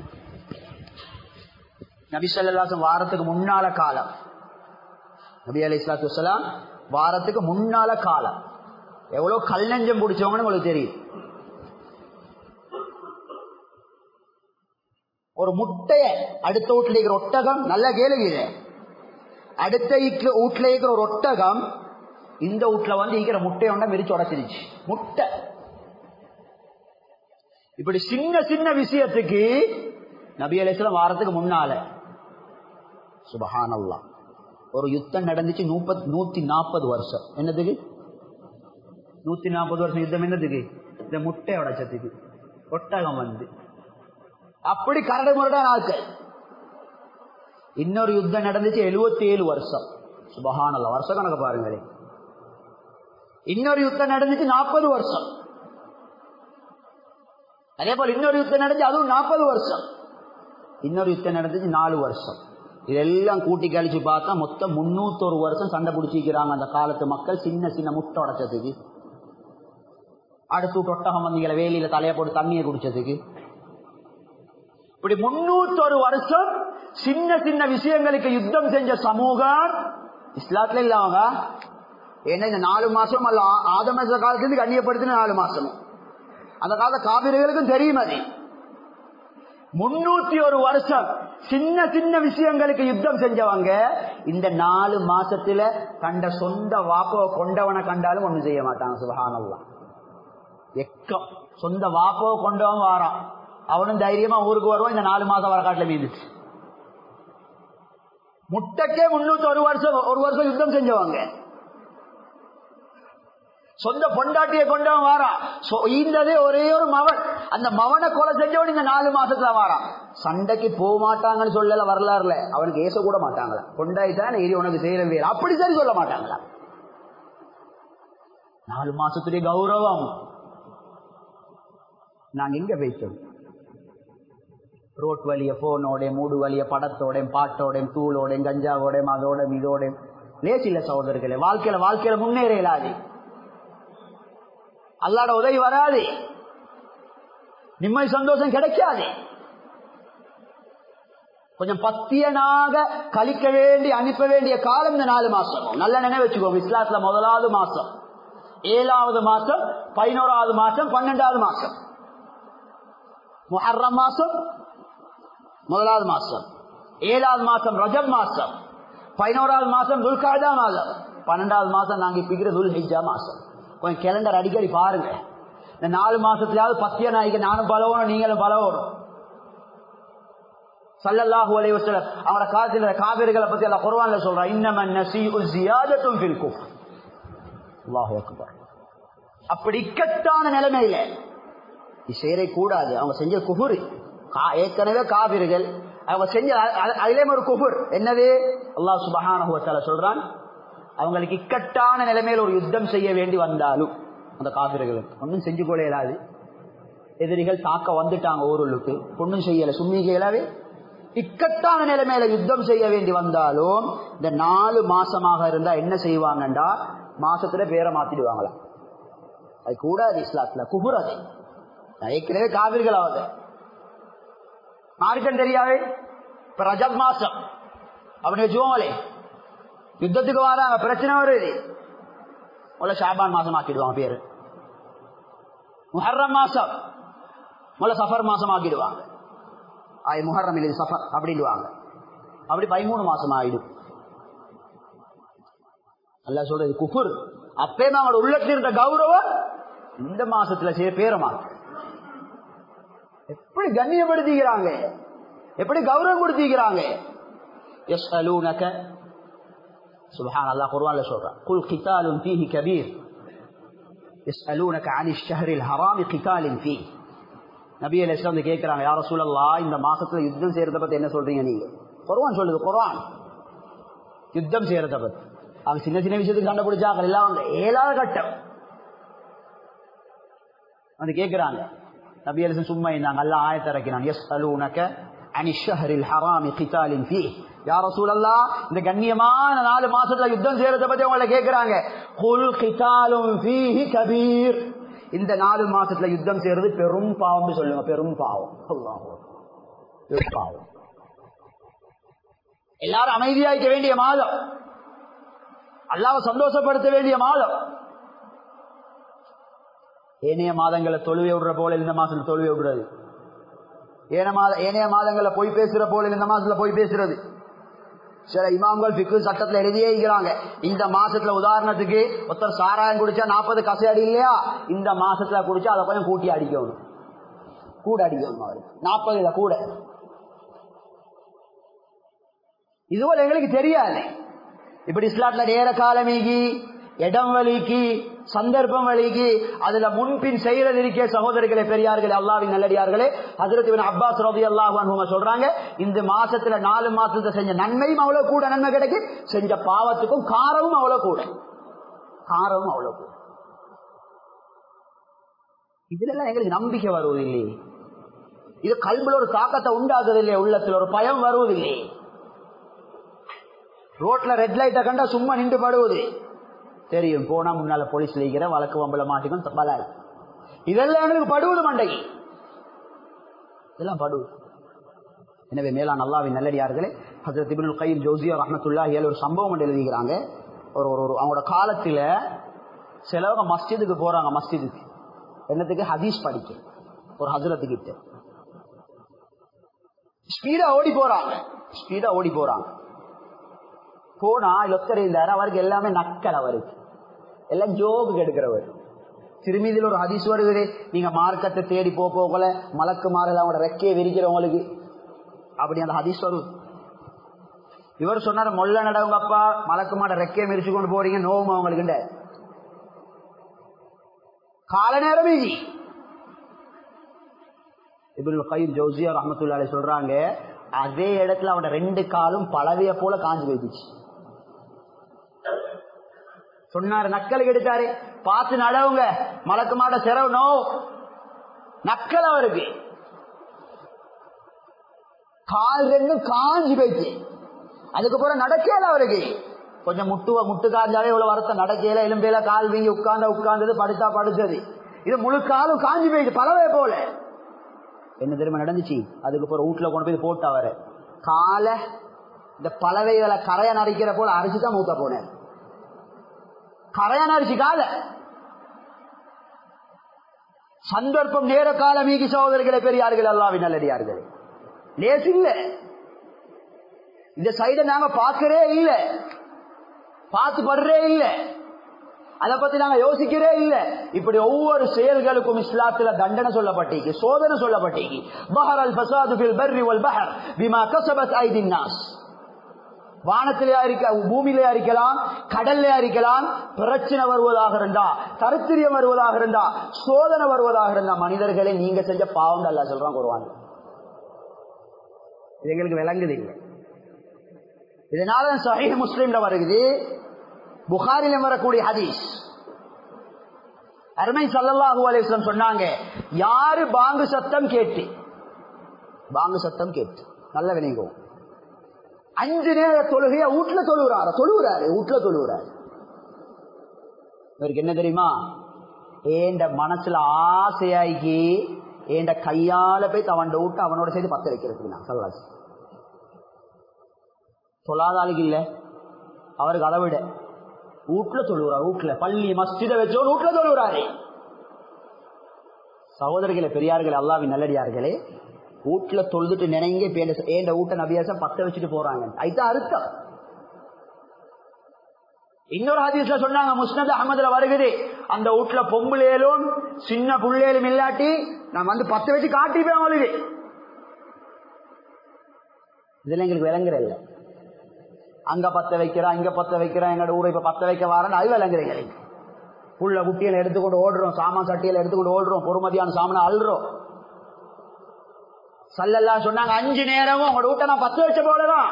நபி சொல்லாசம் வாரத்துக்கு முன்னால காலம் நபி அலி இஸ்லாத்து வலாம் வாரத்துக்கு முன்னால காலம் எவ்வளவு கல் நெஞ்சம் பிடிச்சவங்கன்னு உங்களுக்கு தெரியும் ஒரு முட்டைய அடுத்த வீட்டுல இருக்கிற ஒட்டகம் நல்ல கேளுங்க அடுத்த வீட்டுல இருக்கிற ஒரு ஒட்டகம் இந்த வீட்டுல வந்து இருக்கிற முட்டையை ஒன்றா மிரிச்சு உடச்சிருச்சு முட்டை இப்படி சின்ன சின்ன விஷயத்துக்கு நபி அலிஸ்லாம் வாரத்துக்கு முன்னால சுபஹானல்லா ஒரு யுத்தம் நடந்துச்சு நூப்பத் நூத்தி நாற்பது வருஷம் என்னதுக்கு நூத்தி நாற்பது வருஷம் யுத்தம் என்னதுக்கு இந்த முட்டை உடைச்சதுக்கு ஒட்டகம் வந்து அப்படி கரடு முரடா நாட்கள் இன்னொரு யுத்தம் நடந்துச்சு எழுபத்தி ஏழு வருஷம் சுபஹானல்லா வருஷ கணக்கு பாருங்களே இன்னொரு யுத்தம் நடந்துச்சு நாற்பது வருஷம் அதே போல இன்னொரு யுத்தம் நடந்துச்சு அதுவும் நாற்பது வருஷம் இன்னொரு யுத்தம் நடந்துச்சு நாலு வருஷம் இதெல்லாம் கூட்டி கழிச்சு பார்த்தா மொத்தம் முன்னூத்தொரு வருஷம் சண்டை பிடிச்சிக்கிறாங்க அந்த காலத்து மக்கள் சின்ன சின்ன முட்டை உடைச்சதுக்கு அடுத்து தொட்டகம் வந்தீங்கள வேலியில தலைய போட்டு தண்ணியை குடிச்சதுக்கு இப்படி முன்னூத்தொரு வருஷம் சின்ன சின்ன விஷயங்களுக்கு யுத்தம் செஞ்ச சமூகம் இஸ்லாத்துல இல்லாம ஏன்னா இந்த நாலு மாசம் அல்ல ஆதம காலத்துல கண்ணியப்படுத்தின நாலு மாசம் அந்த கால காவிரிகளுக்கும் தெரியும் அது முன்னூத்தி ஒரு வருஷம் சின்ன சின்ன விஷயங்களுக்கு யுத்தம் செஞ்சவங்க இந்த நாலு மாசத்துல கண்ட சொந்த வாப்போ கொண்டவனை கண்டாலும் ஒண்ணும் செய்ய மாட்டாங்க சுபகானல்லாம் எக்கம் சொந்த வாப்போ கொண்டவன் வாரான் அவனும் தைரியமா ஊருக்கு வருவான் இந்த நாலு மாசம் வரக்காட்டுல மீந்துச்சு முட்டைக்கே முன்னூத்தி ஒரு வருஷம் ஒரு வருஷம் யுத்தம் செஞ்சவங்க சொந்த பொண்டாட்டியை கொண்டவன் வாரான் ஈந்ததே ஒரே ஒரு மவன் அந்த மவனை கொலை செஞ்சவன் இந்த நாலு மாசத்துல வாரான் சண்டைக்கு போக மாட்டாங்கன்னு சொல்லல வரலாறுல அவனுக்கு ஏச கூட மாட்டாங்களா கொண்டாயிட்டான் இது உனக்கு செய்யற வேறு அப்படி சரி சொல்ல மாட்டாங்களா நாலு மாசத்துடைய கௌரவம் நாங்க எங்க பேசோம் ரோட் வழிய போனோட மூடு வழிய படத்தோட பாட்டோட தூளோட கஞ்சாவோட அதோட இதோட லேசில்ல சகோதரர்களே வாழ்க்கையில வாழ்க்கையில முன்னேற இயலாது அல்லாட உதவி வராது நிம்மதி சந்தோஷம் கிடைக்காது கொஞ்சம் பத்தியனாக கழிக்க வேண்டி அனுப்ப வேண்டிய காலம் இந்த நாலு மாசம் நல்ல நினைவு வச்சுக்கோங்க இஸ்லாத்துல முதலாவது மாசம் ஏழாவது மாசம் பதினோராவது மாசம் பன்னெண்டாவது மாசம் முஹர்ரம் மாசம் முதலாவது மாசம் ஏழாவது மாசம் ரஜப் மாசம் பதினோராவது மாசம் துல்காதா மாதம் பன்னெண்டாவது மாசம் நாங்க பிக்கிற துல் ஹிஜா மாசம் கொஞ்சம் கேலண்டர் அடிக்கடி பாருங்க இந்த நாலு மாசத்துலயாவது பத்திய நாய்க்கு நானும் பலவணும் நீங்களும் பலவணும் சல்லல்லாஹு அலைஹி வஸல்லம் அவர காலத்துல காவிரிகளை பத்தி அல்லாஹ் குர்ஆன்ல சொல்றா இன்னமன் நஸீஉ ஜியாதத்துன் ஃபில் குஃப்ர் அல்லாஹு அக்பர் அப்படி இக்கட்டான நிலைமையில செய்யறே கூடாது அவங்க செஞ்ச குஃபுர் ஏற்கனவே காவிர்கள் அவங்க செஞ்ச அதிலே ஒரு குஃபுர் என்னது அல்லாஹ் சுபஹானஹு வ தஆலா சொல்றான் அவங்களுக்கு இக்கட்டான நிலைமையில் ஒரு யுத்தம் செய்ய வேண்டி வந்தாலும் அந்த காவிர்களுக்கு ஒன்றும் செஞ்சு கொள்ள இயலாது எதிரிகள் தாக்க வந்துட்டாங்க ஊருளுக்கு ஒன்றும் செய்யல சும்மிகையிலாவே இக்கட்டான நிலைமையில யுத்தம் செய்ய வேண்டி வந்தாலும் இந்த நாலு மாசமாக இருந்தா என்ன செய்வாங்கண்டா மாசத்துல பேரை மாத்திடுவாங்களா அது கூடாது இஸ்லாத்துல குபுர் அது ஏற்கனவே காவிர்கள் ஆகுது மார்க்கம் தெரியாவே இப்ப ரஜப் மாசம் அப்படின்னு வச்சுக்கோங்களே யுத்தத்துக்கு வராங்க பிரச்சனை வருது முல்ல ஷாபான் மாசம் ஆக்கிடுவாங்க பேரு முஹர்ரம் மாசம் முல்ல சஃபர் மாசம் ஆக்கிடுவாங்க ஆய் முஹர்ரம் இல்லை சஃபர் அப்படின்டுவாங்க அப்படி பதிமூணு மாசம் ஆயிடும் அல்ல சொல்றது குஃபுர் அப்பே நாங்கள் உள்ளத்தில் இருந்த கௌரவம் இந்த மாசத்துல செய்ய பேரமாக எப்படி கண்ணியப்படுத்திக்கிறாங்க எப்படி கௌரவம் கொடுத்திக்கிறாங்க எஸ் அலூனக سبحان الله قرآن لسورة قل قتال فيه كبير يسألونك عن الشهر الحرام قتال فيه நபி அலி இஸ்லாம் கேட்கிறாங்க யார சூழல்லா இந்த மாசத்துல யுத்தம் செய்யறத பத்தி என்ன சொல்றீங்க நீங்க குர்ஆன் சொல்லுது குர்ஆன் யுத்தம் செய்யறத பத்தி அவங்க சின்ன சின்ன விஷயத்துக்கு சண்டை பிடிச்சாங்க எல்லாம் வந்து ஏழாவது கட்டம் வந்து கேட்கிறாங்க நபி அலிசன் சும்மா இருந்தாங்க எல்லாம் ஆயத்திறக்கிறான் எஸ் அலூனக்க அனிஷஹரில் ஹராமி கிதாலின் ஃபீ யார சூழல்லா இந்த கண்ணியமான நாலு மாசத்துல யுத்தம் செய்யறத பத்தி உங்களை கேட்கிறாங்க குல் கிதாலும் ஃபீஹி கபீர் இந்த நாலு மாசத்துல யுத்தம் செய்யறது பெரும் பாவம் சொல்லுங்க பெரும் பாவம் பெரும் பாவம் எல்லாரும் அமைதியாய்க்க வேண்டிய மாதம் அல்லாவை சந்தோஷப்படுத்த வேண்டிய மாதம் ஏனைய மாதங்களை தொழுவை விடுற போல இந்த மாசத்துல தொழுவை விடுறது ஏனைய மாதங்களை போய் பேசுற போல இந்த மாசத்துல போய் பேசுறது சில இமாம்கள் பிக்கு சட்டத்துல எழுதியே இருக்கிறாங்க இந்த மாசத்துல உதாரணத்துக்கு ஒருத்தர் சாராயம் குடிச்சா நாற்பது கசை அடி இல்லையா இந்த மாசத்துல குடிச்சா அதை கொஞ்சம் கூட்டி அடிக்கணும் கூட அடிக்கணும் அவருக்கு நாற்பதுல கூட இதுபோல எங்களுக்கு தெரியாது இப்படி இஸ்லாட்ல நேர காலமிக்கு இடம் வலிக்கு சந்தர்ப்பம் வழிக்கு அதுல முன்பின் செய்யறது இருக்கே சகோதரிகளே பெரியார்களே அல்லாவின் நல்லடியார்களே ஹசரத் அப்பாஸ் ரவி அல்லாஹ் சொல்றாங்க இந்த மாசத்துல நாலு மாசத்துல செஞ்ச நன்மையும் அவ்வளவு கூட நன்மை கிடைக்கு செஞ்ச பாவத்துக்கும் காரமும் அவ்வளவு கூட காரமும் அவ்வளவு கூட இதுல எல்லாம் எங்களுக்கு நம்பிக்கை வருவதில்லை இது கல்வில ஒரு தாக்கத்தை உண்டாக்குவதில்லை உள்ளத்துல ஒரு பயம் வருவதில்லை ரோட்ல ரெட் லைட்டை கண்டா சும்மா நின்று படுவது தெரியும் போனா முன்னால போலீஸ் இருக்கிற வழக்கு வம்பல மாட்டிக்கும் பலாய் இதெல்லாம் எங்களுக்கு படுவது மண்டைக்கு இதெல்லாம் படுவது எனவே மேலான அல்லாவின் நல்லடியார்களே ஹசரத் இப்னுல் கைம் ஜோசியா ரஹமத்துல்லாஹி ஒரு சம்பவம் ஒன்று எழுதிக்கிறாங்க ஒரு ஒரு ஒரு அவங்களோட காலத்துல சிலவங்க மஸ்ஜிதுக்கு போறாங்க மஸ்ஜிதுக்கு என்னத்துக்கு ஹதீஸ் படிக்க ஒரு ஹசரத்து கிட்ட ஸ்பீடா ஓடி போறாங்க ஸ்பீடா ஓடி போறாங்க போனா லொத்தர் இருந்தாரு அவருக்கு எல்லாமே நக்கல் அவருக்கு எல்லாம் ஜோபுக்கு எடுக்கிறவர் திரும்பி இதுல ஒரு ஹதீஸ் வருது நீங்க மார்க்கத்தை தேடி போ போகல மலக்கு மாறல அவங்களோட ரெக்கையை விரிக்கிறவங்களுக்கு அப்படி அந்த ஹதீஸ் வருது இவர் சொன்னார் மொல்ல நடவுங்க அப்பா மலக்கு மாட ரெக்கையை மிரிச்சு கொண்டு போறீங்க நோவும் அவங்களுக்கு கால நேரம் மீதி இப்னு கைம் ஜவுசியா ரஹமத்துல்லாலே சொல்றாங்க அதே இடத்துல அவனோட ரெண்டு காலும் பழவைய போல காஞ்சு போயிடுச்சு சொன்னாரு நக்கலுக்கு எடுத்தாரு பார்த்து நடவுங்க மலக்கு மாட்ட செலவு நோ நக்கல் அவருக்கு கால் ரெண்டும் காஞ்சி போயிடுச்சு அதுக்கப்புறம் நடக்கல அவருக்கு கொஞ்சம் முட்டுவ முட்டு காஞ்சாலே இவ்வளவு வருத்தம் நடக்கல எலும்பேல கால் வீங்கி உட்கார்ந்த உட்கார்ந்தது படுத்தா படுத்தது இது முழு காலும் காஞ்சி போயிடுச்சு பலவே போல என்ன தெரியுமா நடந்துச்சு அதுக்கப்புறம் வீட்டுல கொண்டு போய் போட்டு அவரு காலை இந்த பலவைகளை கரைய நரிக்கிற போல அரிச்சுதான் மூத்த போனேன் கரைய நரிச்சு கால சந்தர்ப்பம் நேர கால மீகி சகோதரர்களை பெரியார்கள் அல்லாவின் நல்லடியார்கள் லேஸ் இல்ல இந்த சைட நாங்க பாக்கறே இல்ல பார்த்து படுறே இல்ல அதை பத்தி நாங்க யோசிக்கிறே இல்ல இப்படி ஒவ்வொரு செயல்களுக்கும் இஸ்லாத்துல தண்டனை சொல்லப்பட்டீங்க சோதனை சொல்லப்பட்டீங்க பஹர் அல் ஃபசாது ஃபில் பர்ரி வல் பஹர் பிமா கஸபத் ஐதின் நாஸ் வானத்திலேயா இருக்க பூமியிலேயா இருக்கலாம் கடல்லையா இருக்கலாம் பிரச்சனை வருவதாக இருந்தா கருத்திரியம் வருவதாக இருந்தா சோதனை வருவதாக இருந்தா மனிதர்களை நீங்க செஞ்ச பாவம் அல்ல சொல்றாங்க வருவாங்க இது எங்களுக்கு விளங்குது இல்லை இதனால சஹீஹ் முஸ்லீம்ல வருகிறது புகாரில வரக்கூடிய ஹதீஸ் அருமை சல்லல்லாஹு அலைஹிஸ்ஸலாம் சொன்னாங்க யாரு பாங்கு சத்தம் கேட்டு பாங்கு சத்தம் கேட்டு நல்ல வினைவோம் அஞ்சு நேர தொழுகைய வீட்டுல தொழுகிறாரு தொழுகிறாரு வீட்டுல தொழுகிறாரு இவருக்கு என்ன தெரியுமா ஏண்ட மனசுல ஆசையாகி ஏண்ட கையால போய் தவண்ட விட்டு அவனோட சேர்த்து பத்த வைக்கிறதுக்கு நான் சொல்லாச்சு சொல்லாத ஆளுக்கு இல்ல அவருக்கு அதை விட வீட்டுல தொழுகிறார் வீட்டுல பள்ளி மஸ்ஜித வச்சோ வீட்டுல தொழுகிறாரு சகோதரர்களே பெரியார்களே அல்லாவின் நல்லடியார்களே வீட்டுல தொழுதுட்டு நினைங்க ஏண்ட வீட்ட நபியாசம் பத்த வச்சுட்டு போறாங்க அதுதான் அர்த்தம் இன்னொரு ஹதீஸ்ல சொன்னாங்க முஸ்னத் அகமதுல வருகுது அந்த வீட்டுல பொம்புலேலும் சின்ன புள்ளேலும் இல்லாட்டி நான் வந்து பத்த வச்சு காட்டிப்பேன் அவளுக்கு இதுல எங்களுக்கு விளங்குற இல்ல அங்க பத்த வைக்கிறேன் இங்க பத்த வைக்கிறேன் எங்களோட ஊரை இப்ப பத்த வைக்க வரேன் அது விளங்குறீங்க புள்ள குட்டியில எடுத்துக்கொண்டு ஓடுறோம் சாமான் சட்டியில எடுத்துக்கொண்டு ஓடுறோம் பொறுமதியான சாமான அல்றோம் சல்லெல்லாம் சொன்னாங்க அஞ்சு நேரமும் உங்களோட வீட்டை நான் பத்து வச்ச போலதான்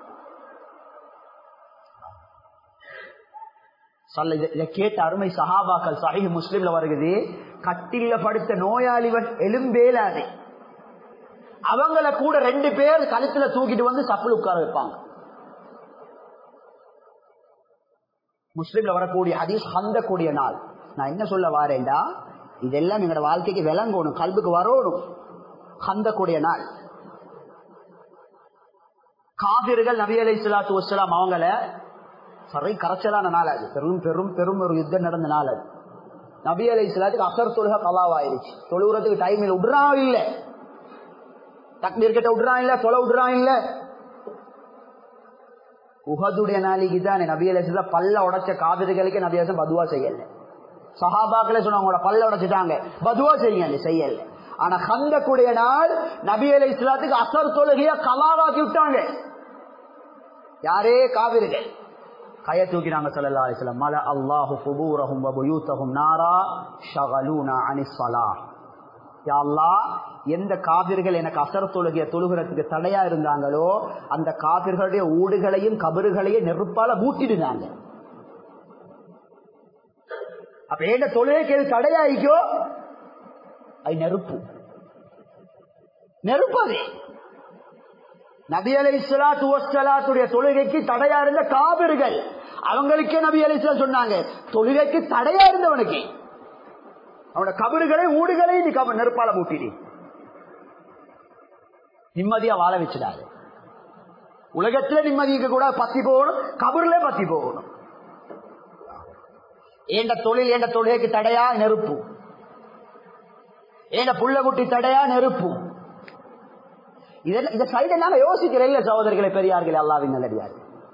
சொல்ல இதை கேட்ட அருமை சஹாபாக்கள் சஹி முஸ்லிம்ல வருகிறது கட்டில படுத்த நோயாளிவன் எலும்பேலாது அவங்கள கூட ரெண்டு பேர் கழுத்துல தூக்கிட்டு வந்து சப்புள் உட்கார வைப்பாங்க முஸ்லிம்ல வரக்கூடிய ஹதீஸ் கூடிய நாள் நான் என்ன சொல்ல வாரேன்டா இதெல்லாம் எங்களோட வாழ்க்கைக்கு விளங்கணும் கல்விக்கு வரணும் கூடிய நாள் காவிர்கள் நபி அலை சலாத்து வசலாம் அவங்கள சரை கரைச்சலான நாள் அது பெரும் பெரும் பெரும் ஒரு யுத்தம் நடந்த நாள் அது நபி அலை சலாத்துக்கு அசர் தொழுக கலாவாயிருச்சு தொழுகிறதுக்கு டைம் இல்லை விடுறான் இல்ல தக்மீர் கிட்ட விடுறான் இல்ல தொலை விடுறான் இல்ல உகதுடைய நாளைக்கு தான் நபி அலை பல்ல உடைச்ச காவிரிகளுக்கு நபியாசம் பதுவா செய்யல சஹாபாக்களே சொன்னாங்க பல்ல உடைச்சிட்டாங்க பதுவா செய்யுங்க செய்யல ஆனா கந்தக்கூடிய நாள் நபி அலை இஸ்லாத்துக்கு அசர் தொழுகையா கலாவாக்கி விட்டாங்க யாரே காவிரிகள் கைய தூக்கினாங்க சல்லா அலிஸ்லாம் மல அல்லாஹு குபூரஹும் வபுயூத்தஹும் நாரா ஷகலூனா அனிஸ்ஸலா யா அல்லாஹ் எந்த காபிர்கள் எனக்கு அசர் தொழுகைய தொழுகிறதுக்கு தடையா இருந்தாங்களோ அந்த காபிர்களுடைய ஊடுகளையும் கபறுகளையும் நெருப்பால மூட்டிடுனாங்க அப்ப ஏண்ட தொழுகைக்கு எது தடையாயிக்கோ அது நெருப்பு நெருப்பு அது நபி அலை இஸ்லாத்து வசலாத்துடைய தொழுகைக்கு தடையா இருந்த காவிர்கள் அவங்களுக்கே நபி அலை சொன்னாங்க தொழுகைக்கு தடையா இருந்தவனுக்கு அவனோட கபறுகளை ஊடுகளை நீ கப நெருப்பால மூட்டிடு நிம்மதியா வாழ வச்சிடாது உலகத்துல நிம்மதிக்கு கூட பத்தி போகணும் கபர்ல பத்தி போகணும் ஏண்ட தொழில் ஏண்ட தொழிலுக்கு தடையா நெருப்பு ஏண்ட புள்ள குட்டி தடையா நெருப்பு இதெல்லாம் இந்த சைடு நாங்க யோசிக்கிறேன் இல்ல சகோதரர்களை பெரியார்கள் அல்லாவின் நல்லடியார்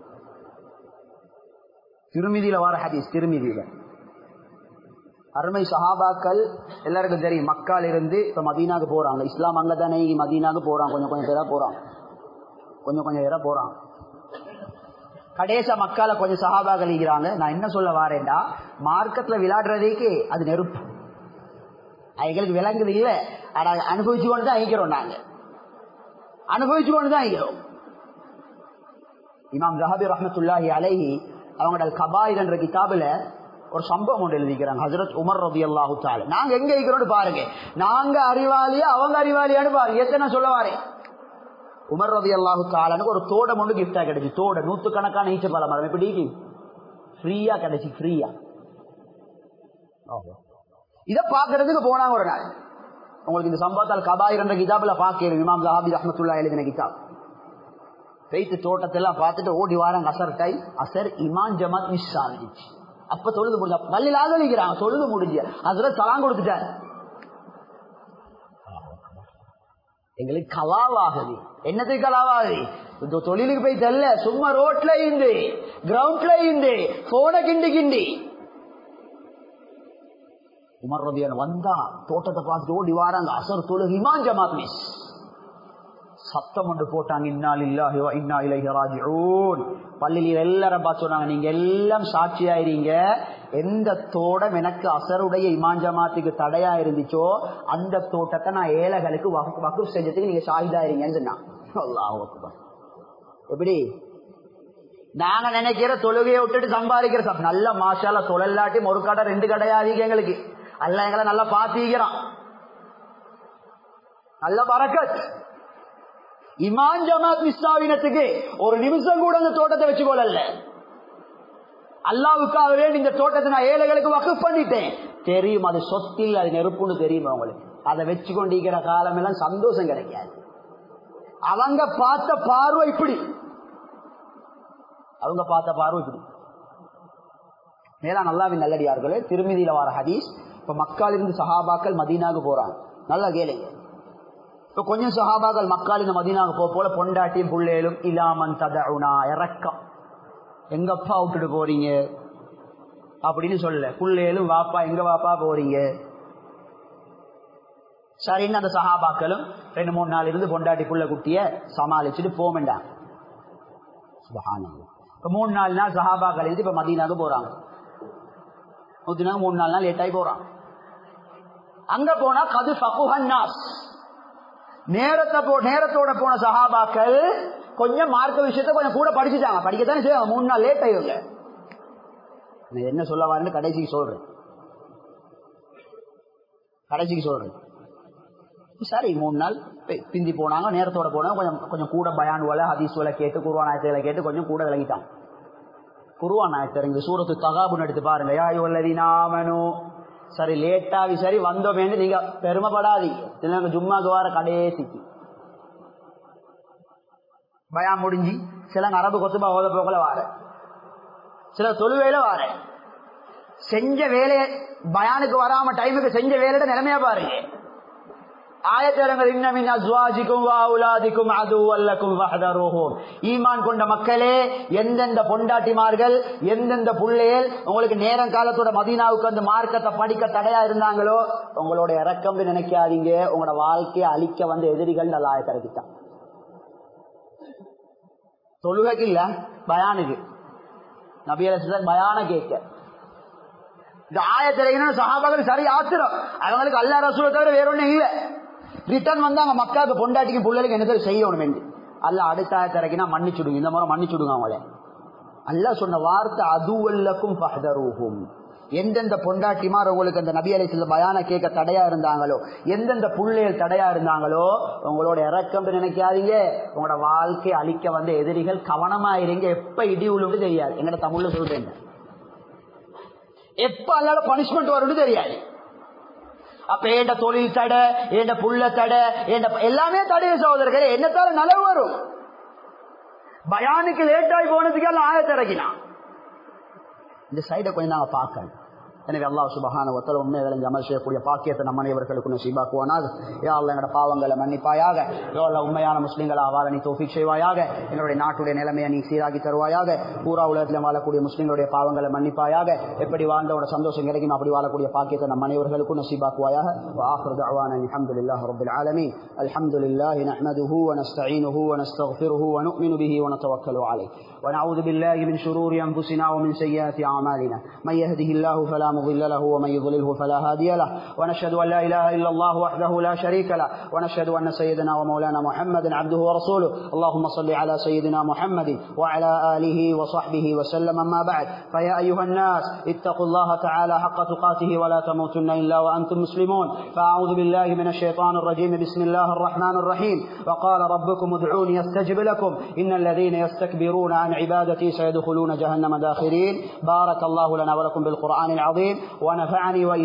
திருமிதியில வர ஹதீஸ் திருமிதியில அருமை சஹாபாக்கள் எல்லாருக்கும் தெரியும் மக்கால் இருந்து இப்ப மதீனாக்கு போறாங்க இஸ்லாம் அங்கதானே மதீனாக்கு போறான் கொஞ்சம் கொஞ்சம் பேரா போறான் கொஞ்சம் கொஞ்சம் பேரா போறான் கடைசா மக்கால கொஞ்சம் சஹாபாக்கள் இருக்கிறாங்க நான் என்ன சொல்ல வாரேன்டா மார்க்கெட்ல விளையாடுறதுக்கு அது நெருப்பு எங்களுக்கு விளங்குது இல்ல ஆனா அனுபவிச்சு கொண்டு தான் ஐக்கிறோம் நாங்க அனுபவிச்சு கொண்டு தான் ஐக்கிறோம் இமாம் ஜஹாபி ரஹமத்துல்லாஹி அலைஹி அவங்களோட கபாயிர் என்ற கிதாபுல ஒரு சம்பவம் ஒன்று எழுதிக்கிறாங்க ஹசரத் உமர் ரபி அல்லாஹு தால நாங்க எங்க இருக்கிறோம் பாருங்க நாங்க அறிவாளியா அவங்க அறிவாளியான்னு பாருங்க எத்தனை சொல்ல வாரேன் உமர் ரவி அல்லாஹு தாலனுக்கு ஒரு தோடம் ஒன்று கிஃப்டா கிடைச்சு தோட நூத்து கணக்கான ஈச்ச பல மரம் எப்படி ஃப்ரீயா கிடைச்சு ஃப்ரீயா இத பாக்குறதுக்கு போனாங்க ஒரு நாள் உங்களுக்கு இந்த சம்பவத்தால் கபாயிர் என்ற கிதாபுல பாக்கிறேன் இமாம் ஜஹாபி ரஹமத்துல்லா எழுதின கிதாப் பெய்த்து தோட்டத்தெல்லாம் பார்த்துட்டு ஓடி வாராங்க அசர் டை அசர் இமான் ஜமாத் மிஸ் ஆகிடுச்சு அப்ப தொழுது முடிஞ்சா பள்ளியில் ஆதரிக்கிறாங்க தொழுது முடிஞ்சு அதுல தலாங் கொடுத்துட்டாரு எங்களுக்கு கலாவாகுது என்னத்துக்கு கலாவாகுது இந்த தொழிலுக்கு போய் தெரியல சும்மா ரோட்ல இருந்து கிரவுண்ட்ல இருந்து போன கிண்டி கிண்டி உமர் ரபியான் வந்தா தோட்டத்தை பார்த்துட்டு ஓடி வாராங்க அசர் தொழுகு இமான் ஜமாத் மிஸ் சத்தம் ஒன்று போட்டாங்க இன்னால் இல்லாஹி இன்னா இலகி ராஜிஊன் பள்ளியில் எல்லாரும் பார்த்து சொன்னாங்க நீங்க எல்லாம் சாட்சியாயிருங்க எந்த தோட்டம் எனக்கு அசருடைய இமான் ஜமாத்துக்கு தடையா இருந்துச்சோ அந்த தோட்டத்தை நான் ஏழைகளுக்கு வகுப்பு செஞ்சதுக்கு நீங்க சாகிதாயிருங்கன்னு சொன்னாங்க எப்படி நாங்க நினைக்கிற தொழுகையை விட்டுட்டு சம்பாதிக்கிற நல்ல மாஷால தொழிலாட்டி ஒரு கடை ரெண்டு கடையாதீங்க எங்களுக்கு அல்ல எங்களை நல்லா பாத்திக்கிறான் நல்ல பறக்கத் இமான் ஜமாத் மிஸ்ஸாவினத்துக்கு ஒரு நிமிஷம் கூட அந்த தோட்டத்தை வச்சுக்கொள்ளல அல்லாவுக்காக வேண்டி இந்த தோட்டத்தை நான் ஏழைகளுக்கு வக்கு பண்ணிட்டேன் தெரியும் அது சொத்தில் அது நெருப்புன்னு தெரியும் அவங்களுக்கு அதை வச்சு கொண்டிருக்கிற காலம் எல்லாம் சந்தோஷம் கிடைக்காது அவங்க பார்த்த பார்வை இப்படி அவங்க பார்த்த பார்வை இப்படி மேலா நல்லாவின் நல்லடியார்களே திருமதியில வர ஹதீஸ் இப்ப மக்கள் இருந்து சஹாபாக்கள் மதீனாக்கு போறாங்க நல்லா கேளுங்க இப்ப கொஞ்சம் சஹாபாக்கள் மக்கள் இந்த மதீனாக்கு போக போல பொண்டாட்டியும் புள்ளேலும் இல்லாமன் ததவுனா இறக்கம் எங்கப்பா விட்டுட்டு போறீங்க அப்படின்னு சொல்லல புள்ளேலும் வாப்பா எங்க வாப்பா போறீங்க சரின்னு அந்த சஹாபாக்களும் ரெண்டு மூணு நாள் இருந்து பொண்டாட்டி புள்ள குட்டிய சமாளிச்சுட்டு போமெண்டாங்க இப்ப மூணு நாலு நாள் சஹாபாக்கள் இருந்து இப்ப மதீனாக்கு போறாங்க நூத்தி நாள் மூணு நாலு நாள் லேட்டாகி போறான் அங்க போனா கது ஃபகுஹன்னாஸ் நேரத்தை போ நேரத்தோட போன சஹாபாக்கள் கொஞ்சம் மார்க்க விஷயத்த கொஞ்சம் கூட படிச்சுட்டாங்க படிக்கத்தானே செய்வாங்க மூணு நாள் லேட் ஆயிடுங்க என்ன சொல்ல வரேன்னு கடைசிக்கு சொல்றேன் கடைசிக்கு சொல்றேன் சரி மூணு நாள் பிந்தி போனாங்க நேரத்தோட போனாங்க கொஞ்சம் கொஞ்சம் கூட பயானுவல ஹதீஸ்வல கேட்டு குருவா நாயத்துல கேட்டு கொஞ்சம் கூட விளங்கிட்டாங்க குருவா நாயத்தர் இங்க சூரத்து தகாபுன்னு எடுத்து பாருங்க யாயுவல்லதி நாமனு சரி லேட்டாவி சரி வந்தோமேன்னு நீங்க பெருமைப்படாதீங்க ஜும்மாக்கு வார கடைசிக்கு பயம் முடிஞ்சு சில அரபு கொத்துபா ஓத போகல வார சில தொழுவேல வார செஞ்ச வேலையை பயானுக்கு வராம டைமுக்கு செஞ்ச வேலையோட நிலைமையா பாருங்க ஆயத்தரங்கள் இன்னமின் அஸ்வாஜிக்கும் வாவுலாதிக்கும் அது அல்லக்கும் வஹதரோஹோம் ஈமான் கொண்ட மக்களே எந்தெந்த பொண்டாட்டிமார்கள் எந்தெந்த புள்ளைகள் உங்களுக்கு நேரம் காலத்தோட மதீனாவுக்கு அந்த மார்க்கத்தை படிக்க தடையா இருந்தாங்களோ உங்களோட இறக்கம் நினைக்காதீங்க உங்களோட வாழ்க்கையை அழிக்க வந்த எதிரிகள் நல்ல ஆயத்தரக்கிட்டான் தொழுகைக்கு இல்ல பயானுக்கு நபியரசு பயான கேட்க இந்த ஆயத்திரையின சகாபாக்கள் சரி ஆத்திரம் அவங்களுக்கு அல்லா ரசூலை தவிர வேற ஒண்ணும் இல்லை ரிட்டர்ன் வந்தாங்க மக்களுக்கு பொண்டாட்டிக்கு பிள்ளைகளுக்கு என்ன செய்யணும் என்று அல்ல அடுத்த ஆயத்திரைக்குனா மன்னிச்சுடுங்க இந்த முறை மன்னிச்சுடுங்க அவங்கள அல்ல சொன்ன வார்த்தை அதுவல்லக்கும் பஹதரூகும் எந்தெந்த பொண்டாட்டிமார் உங்களுக்கு அந்த நபி அலை சில பயான கேட்க தடையா இருந்தாங்களோ எந்தெந்த புள்ளைகள் தடையா இருந்தாங்களோ உங்களோட இறக்கம் நினைக்காதீங்க உங்களோட வாழ்க்கையை அழிக்க வந்த எதிரிகள் கவனமா இருங்க எப்ப இடி உழுன்னு தெரியாது எங்கட தமிழ்ல சொல்றேன் எப்ப அல்லாத பனிஷ்மெண்ட் வரும்னு தெரியாது அப்ப ஏண்ட தொழில் தடை ஏண்ட புள்ள தடை ஏண்ட எல்லாமே தடை சகோதரர்களே என்னத்தால நலவு வரும் பயானுக்கு லேட் ஆகி போனதுக்கு எல்லாம் ஆயத்தை இறக்கினான் இந்த சைடை கொஞ்சம் நாங்க பார்க்கணும் எனவே அல்லாஹ் சுபஹான ஒத்தல உண்மை விளைஞ்சு அமல் செய்யக்கூடிய பாக்கியத்தை நம்ம அனைவர்களுக்கு நசீபாக்குவானாக யா அல்ல எங்களோட பாவங்களை மன்னிப்பாயாக யோ அல்ல உண்மையான முஸ்லீம்களா வாழ நீ தோஃபிக் செய்வாயாக எங்களுடைய நாட்டுடைய நிலைமையை நீ சீராக்கி தருவாயாக பூரா உலகத்தில் வாழக்கூடிய முஸ்லீம்களுடைய பாவங்களை மன்னிப்பாயாக எப்படி வாழ்ந்தோட சந்தோஷம் கிடைக்கும் அப்படி வாழக்கூடிய பாக்கியத்தை நம்ம அனைவர்களுக்கும் நசீபாக்குவாயாக وآخر دعوانا الحمد لله رب العالمين الحمد لله نحمده ونستعينه ونستغفره ونؤمن به ونتوكل عليه ونعوذ بالله من شرور أنفسنا ومن سيئات أعمالنا من يهده الله فلا مضل له ومن يضلله فلا هادي له ونشهد أن لا إله إلا الله وحده لا شريك له ونشهد أن سيدنا ومولانا محمدا عبده ورسوله اللهم صل على سيدنا محمد وعلى آله وصحبه وسلم أما بعد فيا أيها الناس اتقوا الله تعالى حق تقاته ولا تموتن إلا وأنتم مسلمون فأعوذ بالله من الشيطان الرجيم بسم الله الرحمن الرحيم وقال ربكم ادعوني يستجب لكم إن الذين يستكبرون عن عبادتي سيدخلون جهنم داخرين بارك الله لنا ولكم بالقرآن العظيم ونفعني وإياكم